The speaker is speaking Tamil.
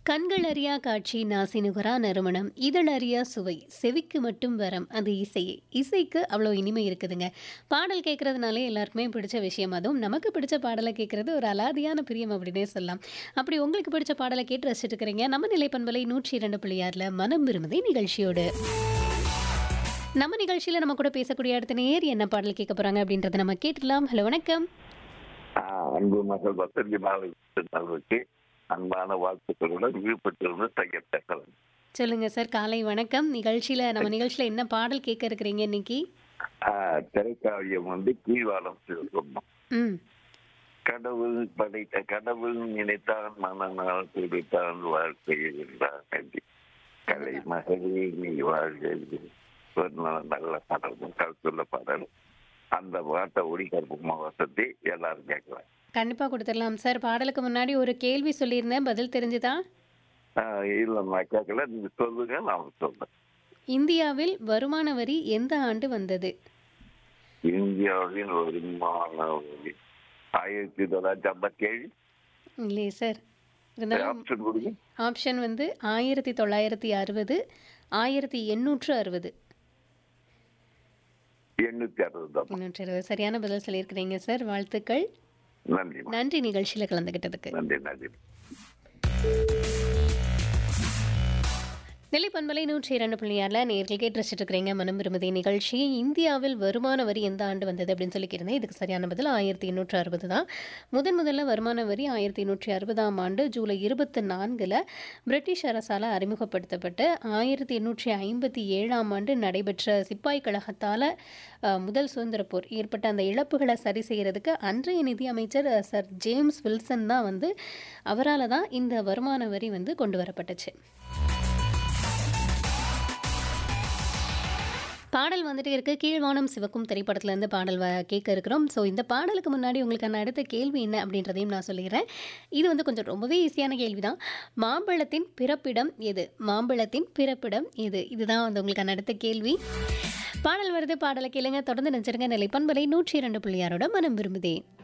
கண்கள் அறியா காட்சி நாசி நுகரா நறுமணம் இதழறியா சுவை செவிக்கு மட்டும் வரம் அது இசை இசைக்கு அவ்வளோ இனிமை இருக்குதுங்க பாடல் கேட்கறதுனாலே எல்லாருக்குமே பிடிச்ச விஷயம் அதுவும் நமக்கு பிடிச்ச பாடலை கேட்கறது ஒரு அலாதியான பிரியம் அப்படின்னே சொல்லலாம் அப்படி உங்களுக்கு பிடிச்ச பாடலை கேட்டு ரசிச்சுட்டு இருக்கிறீங்க நம்ம நிலைப்பண்பலை நூற்றி இரண்டு புள்ளியாரில் மனம் விரும்புதை நிகழ்ச்சியோடு நம்ம நிகழ்ச்சியில் நம்ம கூட பேசக்கூடிய அடுத்த நேர் என்ன பாடல் கேட்க போறாங்க அப்படின்றத நம்ம கேட்டுடலாம் ஹலோ வணக்கம் ஆஹ் அன்பு மகள் வசந்தி மாவட்டத்தினருக்கு அன்பான வாழ்த்துக்களுடன் விழுப்புரத்திலிருந்து தையர் பேசலாம் சொல்லுங்க சார் காலை வணக்கம் நிகழ்ச்சியில நம்ம நிகழ்ச்சியில என்ன பாடல் கேட்க இருக்கிறீங்க இன்னைக்கு ஆஹ் திரைக்காவியம் வந்து கீழ்வாளம் சிவகுமார் ம் கடவுள் படைத்த கடவுள் நினைத்தான் மனநாள் துடித்தான் வாழ்க்கையில் என்றார் நன்றி கலை மகளே நீ வாழ்க ஒரு நல்ல- நல்ல பாடல் கருத்துள்ள பாடல் அந்த பாட்டை ஒளிபரப்புமா வசதி எல்லாரும் கேட்கலாம் கண்டிப்பா கொடுத்துடலாம் சார் பாடலுக்கு முன்னாடி ஒரு கேள்வி சொல்லியிருந்தேன் பதில் தெரிஞ்சுதா ஆஹ் இல்ல நான் கேட்கல நீங்க சொல்லுங்க நான் சொல்றேன் இந்தியாவில் வருமான வரி எந்த ஆண்டு வந்தது இந்தியாவின் வருமான வரி ஆயிரத்தி தொள்ளாயிரத்தி ஐம்பத்தி ஏழு இல்லையே சார் இருந்தாலும் ஆப்ஷன் கொடுங்க ஆப்ஷன் வந்து ஆயிரத்தி தொள்ளாயிரத்தி அறுபது ஆயிரத்தி எண்ணூற்று அறுபது எண்ணூத்தி அறுபது தான் எண்ணூற்று அறுபது சரியான பதில் சொல்லியிருக்கிறீங்க சார் வாழ்த்துக்கள் நன்றி நன்றி நிகழ்ச்சியில் கலந்துக்கிட்டதுக்கு நன்றி நன்றி நெல்லை பண்பலை நூற்றி இரண்டு புள்ளியாரில் நேர்கள் கேட்டு ரசிச்சுட்டு இருக்கிறீங்க மனம் விரும்புதே நிகழ்ச்சி இந்தியாவில் வருமான வரி எந்த ஆண்டு வந்தது அப்படின்னு சொல்லிக்கிறேன் இதுக்கு சரியான பதில் ஆயிரத்தி எண்ணூற்று அறுபது தான் முதன் முதல்ல வருமான வரி ஆயிரத்தி எண்ணூற்றி அறுபதாம் ஆண்டு ஜூலை இருபத்தி நான்கில் பிரிட்டிஷ் அரசால் அறிமுகப்படுத்தப்பட்டு ஆயிரத்தி எண்ணூற்றி ஐம்பத்தி ஏழாம் ஆண்டு நடைபெற்ற சிப்பாய் கழகத்தால் அஹ், முதல் சுதந்திர போர் ஏற்பட்ட அந்த இழப்புகளை சரி செய்கிறதுக்கு அன்றைய நிதி அமைச்சர் அஹ், சர் ஜேம்ஸ் வில்சன் தான் வந்து அவரால் தான் இந்த வருமான வரி வந்து கொண்டு வரப்பட்டுச்சு பாடல் வந்துட்டே இருக்கு கீழ்வானம் சிவக்கும் திரைப்படத்துலேருந்து பாடல் வ கேட்க இருக்கிறோம் ஸோ இந்த பாடலுக்கு முன்னாடி உங்களுக்கான அடுத்த கேள்வி என்ன அப்படின்றதையும் நான் சொல்லிடுறேன் இது வந்து கொஞ்சம் ரொம்பவே ஈஸியான கேள்வி தான் மாம்பழத்தின் பிறப்பிடம் எது மாம்பழத்தின் பிறப்பிடம் எது இதுதான் வந்து உங்களுக்கான அடுத்த கேள்வி பாடல் வருது பாடலை கேளுங்க தொடர்ந்து நினைச்சிருங்க நிலை பண்பலை நூற்றி இரண்டு புள்ளியாரோட மனம் விரும்புதே